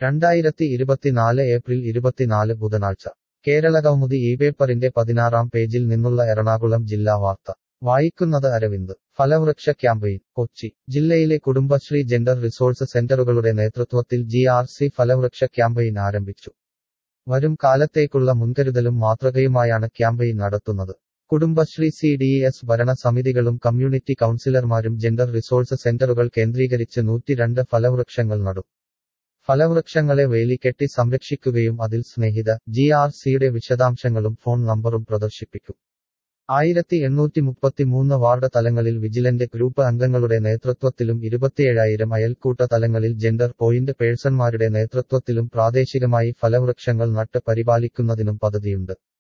രണ്ടായിരത്തി ഇരുപത്തിനാല് ഏപ്രിൽ ഇരുപത്തിനാല് ബുധനാഴ്ച കേരള കൗമുദി ഈ പേപ്പറിന്റെ പതിനാറാം പേജിൽ നിന്നുള്ള എറണാകുളം ജില്ലാ വാർത്ത വായിക്കുന്നത് അരവിന്ദ് ഫലവൃക്ഷ ക്യാമ്പയിൻ കൊച്ചി ജില്ലയിലെ കുടുംബശ്രീ ജെൻഡർ റിസോഴ്സ് സെന്ററുകളുടെ നേതൃത്വത്തിൽ ജി ആർ സി ഫലവൃക്ഷ ക്യാമ്പയിൻ ആരംഭിച്ചു വരും കാലത്തേക്കുള്ള മുൻകരുതലും മാതൃകയുമായാണ് ക്യാമ്പയിൻ നടത്തുന്നത് കുടുംബശ്രീ സി ഡി എസ് ഭരണ സമിതികളും കമ്മ്യൂണിറ്റി കൗൺസിലർമാരും ജെൻഡർ റിസോഴ്സ് സെന്ററുകൾ കേന്ദ്രീകരിച്ച് നൂറ്റിരണ്ട് ഫലവൃക്ഷങ്ങൾ നടും ഫലവൃക്ഷങ്ങളെ വേലിക്കെട്ടി സംരക്ഷിക്കുകയും അതിൽ സ്നേഹിത ജി ആർ സിയുടെ വിശദാംശങ്ങളും ഫോൺ നമ്പറും പ്രദർശിപ്പിക്കും ആയിരത്തി എണ്ണൂറ്റി മുപ്പത്തിമൂന്ന് വാർഡ് തലങ്ങളിൽ വിജിലന്റ് ഗ്രൂപ്പ് അംഗങ്ങളുടെ നേതൃത്വത്തിലും ഇരുപത്തിയേഴായിരം അയൽക്കൂട്ട തലങ്ങളിൽ ജെൻഡർ പോയിന്റ് പേഴ്സൺമാരുടെ നേതൃത്വത്തിലും പ്രാദേശികമായി ഫലവൃക്ഷങ്ങൾ നട്ട് പരിപാലിക്കുന്നതിനും പദ്ധതിയുണ്ട്